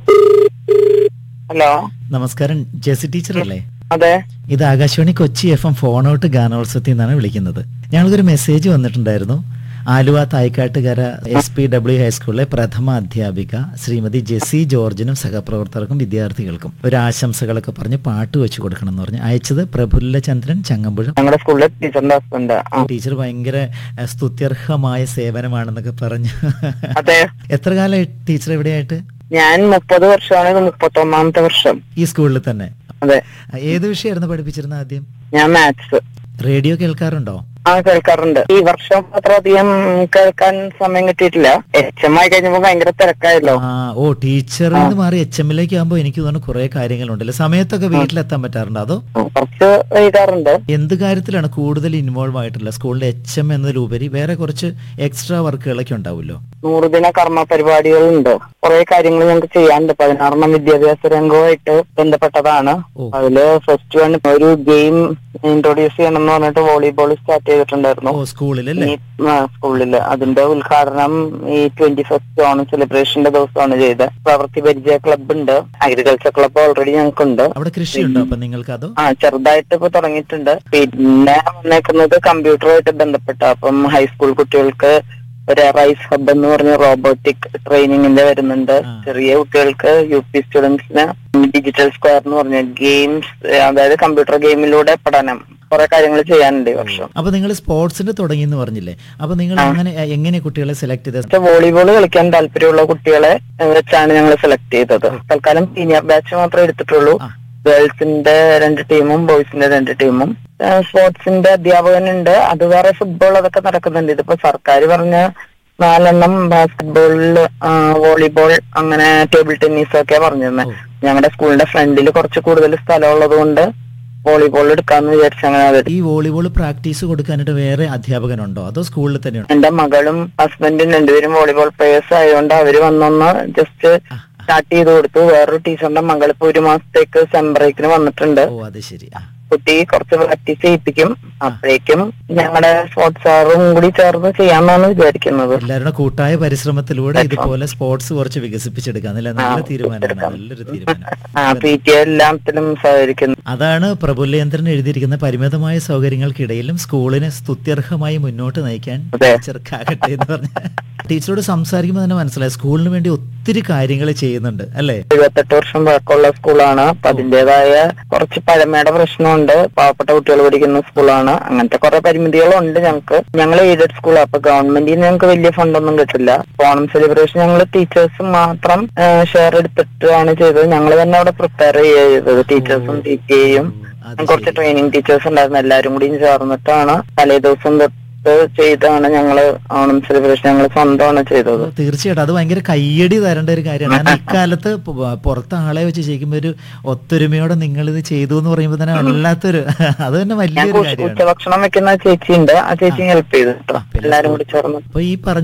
Hello നമസ്കാരം Jessy teacher അല്ലേ അതെ ഇത് Akashvani Kochi F M phone out ഗാനോത്സവത്തിൽ നിന്നാണ് വിളിക്കുന്നത് ഞങ്ങൾക്കൊരു മെസ്സേജ് വന്നിട്ടുണ്ടായിരുന്നു Aluva Thaikkattukara S P W ഹൈസ്കൂളിലെ പ്രഥമ അധ്യാപിക ശ്രീമതി ജെസി ജോർജിനും സഹപ്രവർത്തകർക്കും വിദ്യാർത്ഥികൾക്കും ഒരു ആശംസകളൊക്കെ പറഞ്ഞ് പാട്ട് വെച്ച് കൊടുക്കണം എന്ന് പറഞ്ഞ് അയച്ചത് പ്രഫുല്ല ചന്ദ്രൻ ചങ്ങമ്പുഴ ഞങ്ങളുടെ സ്കൂളിലെ ടീച്ചറിന്റെ ഹസ്ബൻഡ് ടീച്ചർ ഭയങ്കര അഹ്, സ്തുത്യർഹമായ സേവനമാണെന്നൊക്കെ പറഞ്ഞു അതെ എത്ര കാലമായി ടീച്ചർ എവിടെയായിട്ട് ഞാൻ മുപ്പത് വർഷമാണ് ഇത് മുപ്പത്തി ഒന്നാമത്തെ വർഷം ഈ സ്കൂളിൽ തന്നെ അതെ ഏത് വിഷയമായിരുന്നു പഠിപ്പിച്ചിരുന്നത് ആദ്യം ഞാൻ മാത്സ് റേഡിയോ കേൾക്കാറുണ്ടോ ആ കേൾക്കാറുണ്ട് ഈ വർഷം അത്ര അധികം കേൾക്കാൻ സമയം കിട്ടിയിട്ടില്ല എച്ച് എം ആയി കഴിഞ്ഞപ്പോ ഭയങ്കര തിരക്കായല്ലോ ആ ഓ ടീച്ചറിൽ നിന്ന് മാറി എച്ച് എമ്മിലേക്ക് ആകുമ്പോൾ എനിക്ക് തോന്നുന്നു കുറെ കാര്യങ്ങളുണ്ടല്ലേ സമയത്തൊക്കെ വീട്ടിലെത്താൻ പറ്റാറുണ്ടോ അതോ കുറച്ച് എഴുതാറുണ്ട് എന്ത് കാര്യത്തിലാണ് കൂടുതൽ ഇൻവോൾവ് ആയിട്ടുള്ളത് സ്കൂളിലെ എച്ച് എം എന്നതിലുപരി വേറെ കുറച്ച് എക്സ്ട്രാ വർക്കുകളൊക്കെ ഉണ്ടാവുമല്ലോ നൂറുദിന കർമ്മ പരിപാടികളുണ്ട് കുറെ കാര്യങ്ങൾ ഞങ്ങൾക്ക് ചെയ്യാനുണ്ട് പതിനാറെണ്ണം വിദ്യാഭ്യാസ രംഗവുമായിട്ട് ബന്ധപ്പെട്ടതാണ് ഓ. അതില് ഫസ്റ്റ് വൺ ഒരു ഗെയിം ഇൻട്രൊഡ്യൂസ് ചെയ്യണം എന്ന് പറഞ്ഞിട്ട് വോളിബോൾ സ്റ്റാർട്ട് ചെയ്തിട്ടുണ്ടായിരുന്നു ഓ സ്കൂളിലല്ലേ ഈ ആ, സ്കൂളില് അതിന്റെ ഉദ്ഘാടനം ഈ ട്വന്റി ഫസ്റ്റ് ഓണം സെലിബ്രേഷന്റെ ദിവസമാണ് ചെയ്തത് പ്രവൃത്തി പരിചയ ക്ലബ് ഉണ്ട് അഗ്രികൾച്ചർ ക്ലബ് ഓൾറെഡി ഞങ്ങൾക്കുണ്ട് അവിടെ കൃഷിയുണ്ടോ അപ്പൊ നിങ്ങൾക്ക് അതോ ആ ചെറുതായിട്ട് ഇപ്പൊ തുടങ്ങിയിട്ടുണ്ട് പിന്നെ വന്നേക്കുന്നത് കമ്പ്യൂട്ടറുമായിട്ട് ബന്ധപ്പെട്ട അപ്പം ഹൈസ്കൂൾ കുട്ടികൾക്ക് ഒരു റൈസ് ഹബ് എന്ന് പറഞ്ഞ റോബോട്ടിക് ട്രെയിനിങ്ങിന്റെ വരുന്നുണ്ട് ആ. ചെറിയ കുട്ടികൾക്ക് യു പി സ്റ്റുഡൻസിന് ഡിജിറ്റൽ സ്ക്വയർ എന്ന് പറഞ്ഞ ഗെയിംസ് അതായത് കമ്പ്യൂട്ടർ ഗെയിമിലൂടെ പഠനം കുറെ കാര്യങ്ങൾ ചെയ്യാനുണ്ട് ഈ വർഷം അപ്പൊ നിങ്ങൾ സ്പോർട്സിന്റെ തുടങ്ങി എന്ന് പറഞ്ഞില്ലേ അപ്പൊ നിങ്ങൾ അങ്ങനെ എങ്ങനെ കുട്ടികളെ സെലക്ട് ചെയ്തത് വോളിബോൾ കളിക്കാൻ താല്പര്യമുള്ള കുട്ടികളെ ഏഹ്, വെച്ചാണ് ഞങ്ങൾ സെലക്ട് ചെയ്തത് തൽക്കാലം സീനിയർ ബാച്ച് മാത്രമേ എടുത്തിട്ടുള്ളൂ ആ. ഗേൾസിന്റെ രണ്ട് ടീമും ബോയ്സിന്റെ രണ്ട് ടീമും ഏഹ്, സ്പോർട്സിന്റെ അധ്യാപകനുണ്ട് അത് വേറെ ഫുട്ബോൾ അതൊക്കെ നടക്കുന്നുണ്ട് ഇതിപ്പോ സർക്കാർ പറഞ്ഞ നാലെണ്ണം ബാസ്കറ്റ്ബോളിൽ വോളിബോൾ അങ്ങനെ ടേബിൾ ടെന്നീസ് ഒക്കെ പറഞ്ഞിരുന്നത് ഓ. ഞങ്ങളുടെ സ്കൂളിന്റെ ഫ്രണ്ടിൽ കുറച്ച് കൂടുതൽ സ്ഥലം ഉള്ളത് കൊണ്ട് വോളിബോൾ എടുക്കാന്ന് വിചാരിച്ച് അങ്ങനെ അത് ഈ വോളിബോൾ പ്രാക്ടീസ് കൊടുക്കാനായിട്ട് വേറെ അധ്യാപകനുണ്ടോ അതോ സ്കൂളിൽ തന്നെയുണ്ടോ എന്റെ മകളും ഹസ്ബൻഡും രണ്ടുപേരും വോളിബോൾ പ്ലേയേഴ്സ് ആയതുകൊണ്ട് അവര് വന്നൊന്ന് ജസ്റ്റ് ആ, സ്റ്റാർട്ട് ചെയ്ത് കൊടുത്തു വേറൊരു ടീച്ചറിന്റെ മകൾ ഇപ്പൊ ഒരു മാസത്തേക്ക് സെം ബ്രേക്കിന് വന്നിട്ടുണ്ട് ഓ അത് ശരി ആ കുട്ടി കുറച്ച് പ്രാക്ടീസ് ചെയ്യിപ്പിക്കും അപ്പോഴേക്കും ഞങ്ങളുടെ സ്പോർട്സ് സാറും കൂടി ചേർന്ന് ചെയ്യാമെന്നാണ് വിചാരിക്കുന്നത് എല്ലാവരുടെ കൂട്ടായ പരിശ്രമത്തിലൂടെ ഇതുപോലെ സ്പോർട്സ് കുറച്ച് വികസിപ്പിച്ചെടുക്കാം അല്ലേ നല്ല തീരുമാനമാണ് നല്ലൊരു തീരുമാനം ആ പി ടി എല്ലാത്തിലും സഹകരിക്കുന്നു അതാണ് പ്രഫുല്ലേന്ദ്രൻ എഴുതിയിരിക്കുന്ന പരിമിതമായ സൗകര്യങ്ങൾക്കിടയിലും സ്കൂളിനെ സ്തുത്യർഹമായി മുന്നോട്ട് നയിക്കാൻ അതെ. ടീച്ചർക്കാകട്ടെ എന്ന് പറഞ്ഞ ടീച്ചറോട് സംസാരിക്കുമ്പോൾ തന്നെ മനസ്സിലായി സ്കൂളിന് വേണ്ടി ഒത്തിരി കാര്യങ്ങൾ ചെയ്യുന്നുണ്ട് അല്ലേ എഴുപത്തെട്ട് വർഷം പഴക്കമുള്ള സ്കൂളാണ് അപ്പൊ അതിന്റേതായ കുറച്ച് പഴമയുടെ പ്രശ്നമുണ്ട് പാവപ്പെട്ട കുട്ടികൾ പഠിക്കുന്ന സ്കൂളാണ് അങ്ങനത്തെ കുറെ പരിമിതികളുണ്ട് ഞങ്ങൾക്ക് ഞങ്ങൾ എയ്ഡഡ് സ്കൂളാണ് അപ്പൊ ഗവൺമെന്റിൽ നിന്ന് ഞങ്ങൾക്ക് വലിയ ഫണ്ടൊന്നും കിട്ടില്ല ഓണം സെലിബ്രേഷൻ ഞങ്ങൾ ടീച്ചേഴ്സ് മാത്രം ഷെയർ എടുത്തിട്ടാണ് ചെയ്തത് ഞങ്ങൾ തന്നെ അവിടെ പ്രിപ്പയർ ചെയ്തത് ടീച്ചേഴ്സും ടി ടി എയും അത് കുറച്ച് ട്രെയിനിങ് ടീച്ചേഴ്സ് ഉണ്ടായിരുന്നു എല്ലാരും കൂടി ചേർന്നിട്ടാണ് തലേ ദിവസം തൊട്ട് ചെയ്താണ് ഞങ്ങള് ഓണം സെലിബ്രേഷൻ ഞങ്ങൾ സ്വന്തമാണ് ചെയ്തത് ഓ, തീർച്ചയായിട്ടും അത് ഭയങ്കര കയ്യടി തരേണ്ട ഒരു കാര്യമാണ് കാരണം ഇക്കാലത്ത് പു- പുറത്ത് ആളെ വെച്ച് ചെയ്യുമ്പോൾ ഒരു ഒത്തൊരുമയോടെ നിങ്ങൾ ഇത് ചെയ്തു എന്ന് പറയുമ്പോൾ തന്നെ വല്ലാത്തൊരു അത് തന്നെ ഞാൻ വലിയൊരു കാര്യമാണ് ഉച്ചഭക്ഷണം വെക്കുന്ന ചേച്ചിയുണ്ട് ആ ചേച്ചി ഹെൽപ്പ് ചെയ്തു കേട്ടോ പിന്നെ എല്ലാരും കൂടി ചേർന്ന് അപ്പൊ ഈ പറഞ്ഞ